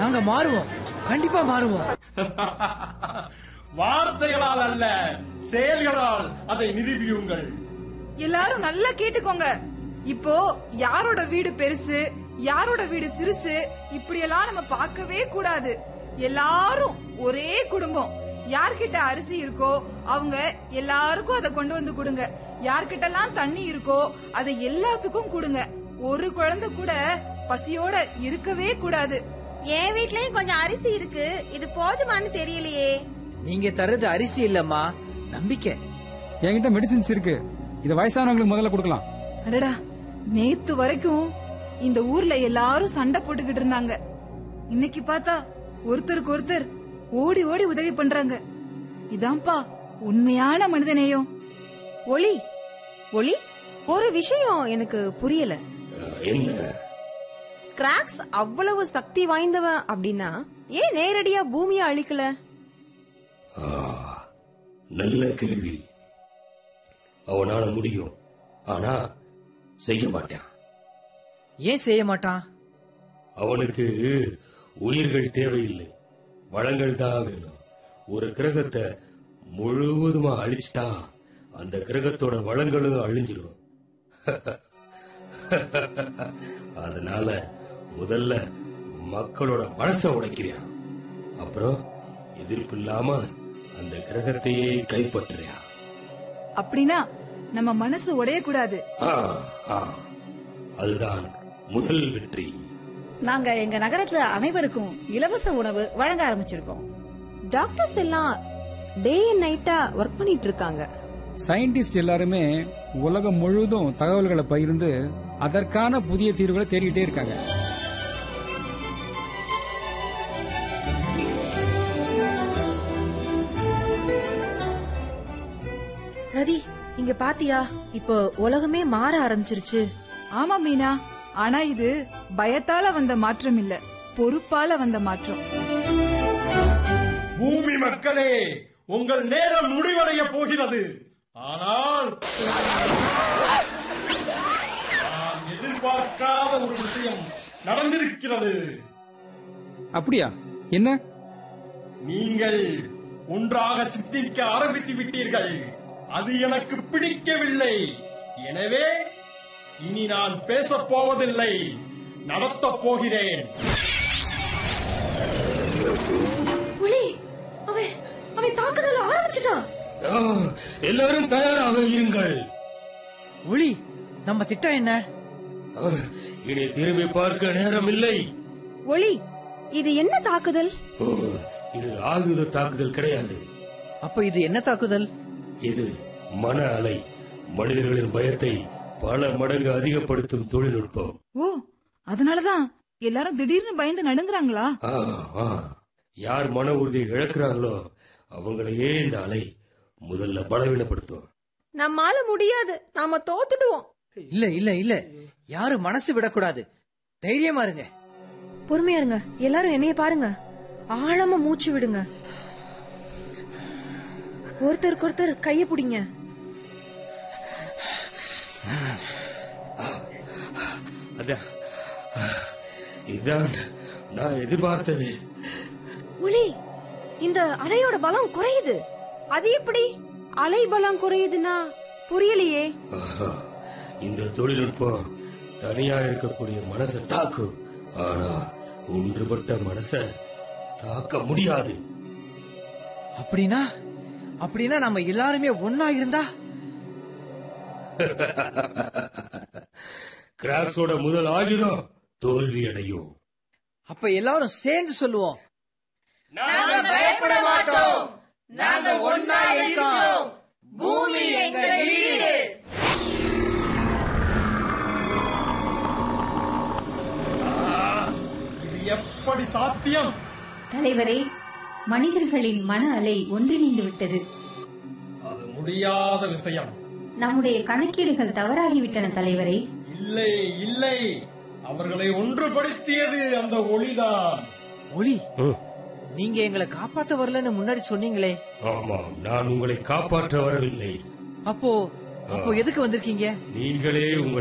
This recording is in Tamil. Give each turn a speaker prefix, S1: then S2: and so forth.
S1: நாங்க மாறுவோம் கண்டிப்பா மாறுவோம்
S2: வார்த்தைகளால் அல்ல செயல்களால் அதை நிரூபியுங்கள்
S3: எல்லாரும் நல்லா கேட்டுக்கோங்க இப்போ யாரோட வீடு பெருசு யாரோட வீடு சிறுசு இப்படியெல்லாம் நம்ம பார்க்கவே கூடாது எல்லாரும் ஒரே குடும்பம் யார்கிட்ட அரிசி இருக்கோ அவங்க எல்லாருக்கும் அதை கொண்டு வந்து கொடுங்க யார்கிட்ட எல்லாம் தண்ணி இருக்கோ அதை எல்லாத்துக்கும் கொடுங்க ஒரு குழந்தை கூட பசியோட இருக்கவே கூடாது
S4: என் வீட்லயும் கொஞ்சம் அரிசி இருக்கு இது போதுமான்னு தெரியலையே
S1: நீங்க தர்றது அரிசி இல்லம்மா நம்பிக்கை
S5: என்கிட்ட மெடிசின்ஸ் இருக்கு இத வயசானவங்களுக்கு முதல்ல கொடுக்கலாம்
S3: அடடா நேத்து வரைக்கும் இந்த ஊர்ல எல்லாரும் சண்டை போட்டுக்கிட்டு இருந்தாங்க இன்னைக்கு பார்த்தா ஒருத்தருக்கு ஒருத்தர் ஓடி ஓடி உதவி பண்றாங்க இதான்ப்பா உண்மையான மனிதநேயம்
S4: ஒளி ஒளி ஒரு விஷயம் எனக்கு புரியல
S6: என்ன
S4: கிராக்ஸ் அவ்வளவு சக்தி வாய்ந்தவன் அப்படின்னா ஏன் நேரடியா பூமியை அழிக்கல
S6: ஆ, நல்ல கேள்வி அவனால முடியும் ஆனா செய்ய மாட்டான்
S1: ஏன் செய்ய மாட்டான்
S6: அவனுக்கு உயிர்கள் தேவையில்லை வளங்கள் தான் வேணும் ஒரு கிரகத்தை முழுவதுமா அழிச்சிட்டா அந்த கிரகத்தோட வளங்களும் அழிஞ்சிரும் அதனால முதல்ல மக்களோட மனசை உடைக்கிறியான் அப்புறம் எதிர்ப்பு இல்லாம அந்த கிரகத்தையே கைப்பற்றுறியான்
S3: அப்படின்னா நம்ம மனசு உடையக்கூடாது
S6: ஆ, ஆ. அதுதான் முதல் வெற்றி
S7: நாங்க எங்க நகரத்துல அனைவருக்கும் இலவச உணவு வழங்க ஆரம்பிச்சிருக்கோம்
S4: டாக்டர்ஸ் எல்லாம் டே அண்ட் நைட்டா ஒர்க் பண்ணிட்டு இருக்காங்க
S5: சயின்டிஸ்ட் எல்லாருமே உலகம் முழுவதும் தகவல்களை பகிர்ந்து அதற்கான புதிய தீர்வுகளை தேடிக்கிட்டே இருக்காங்க
S8: ரதி இங்க பாத்தியா இப்போ உலகமே மாற ஆரம்பிச்சிருச்சு
S3: ஆமா மீனா ஆனா இது பயத்தால வந்த மாற்றம் இல்ல பொறுப்பால வந்த மாற்றம்
S2: பூமி மக்களே உங்கள் நேரம் முடிவடைய போகிறது ஆனால் நான் எதிர்பார்க்காத ஒரு விஷயம் நடந்திருக்கிறது
S5: அப்படியா என்ன
S2: நீங்கள் ஒன்றாக சிந்திக்க ஆரம்பித்து விட்டீர்கள் அது எனக்கு பிடிக்கவில்லை எனவே இனி நான் பேசப் போவதில்லை நடத்தப் போகிறேன்
S8: புலி அவன் அவன் தாக்குதல் ஆரம்பிச்சிட்டான்
S6: ஆ, எல்லாரும் தயாராக இருங்கள்
S1: ஒளி நம்ம திட்டம் என்ன
S6: ஆ, இனி திரும்பி பார்க்க நேரம் இல்லை
S4: ஒளி இது என்ன தாக்குதல்
S6: ஓ, இது ஆயுத தாக்குதல் கிடையாது
S1: அப்ப இது என்ன தாக்குதல்
S6: இது மன அலை மனிதர்களின் பயத்தை பல மடங்கு அதிகப்படுத்தும் தொழில்நுட்பம்
S3: ஓ அதனாலதான் எல்லாரும் திடீர்னு பயந்து நடுங்குறாங்களா
S6: ஆ, ஆ. யார் மன உறுதியை இழக்கிறாங்களோ அவங்களையே இந்த அலை முதல்ல பலவீனப்படுத்தும்
S4: நம்மால முடியாது நாம தோத்துடுவோம்
S1: இல்ல இல்ல இல்ல யாரும் மனசு விடக்கூடாது தைரியமா இருங்க
S8: பொறுமையா இருங்க எல்லாரும் என்னைய பாருங்க ஆழமா மூச்சு விடுங்க ஒருத்தருக்கு ஒருத்தர் கைய பிடிங்க
S6: அதான் இதுதான் நான் எதிர்பார்த்தது
S8: ஒலி இந்த அலையோட பலம் குறையுது
S4: அது எப்படி அலை பலம் குறையுதுன்னா புரியலையே
S6: ஆஹா, இந்த தொழில்நுட்பம் தனியா இருக்கக்கூடிய மனசை தாக்கும் ஆனா ஒன்றுபட்ட மனசை தாக்க முடியாது
S1: அப்படின்னா அப்படின்னா நம்ம எல்லாருமே ஒன்னா இருந்தா
S6: கிராக்ஸோட முதல் ஆயுதம் தோல்வி அடையும்
S1: அப்ப எல்லாரும் சேர்ந்து சொல்லுவோம்
S2: பயப்பட மாட்டோம்
S1: நாங்க ஒன்னா இருக்கோம் பூமி எங்க வீடு
S2: இது எப்படி சாத்தியம்
S9: தலைவரே மனிதர்களின் மன அலை ஒன்றிணைந்து விட்டது
S2: அது முடியாத விஷயம்
S9: நம்முடைய கணக்கீடுகள் தவறாகிவிட்டன தலைவரே
S2: இல்லை இல்லை அவர்களை ஒன்றுபடுத்தியது அந்த ஒளிதான்
S1: ஒளி
S6: ம்,
S1: நீங்க எங்களை காப்பாத்த வரலன்னு முன்னாடி சொன்னீங்களே
S6: ஆமாம் நான் உங்களை காப்பாற்ற வரவில்லை
S1: அப்போ அப்போ எதுக்கு வந்திருக்கீங்க
S6: நீங்களே உங்கள்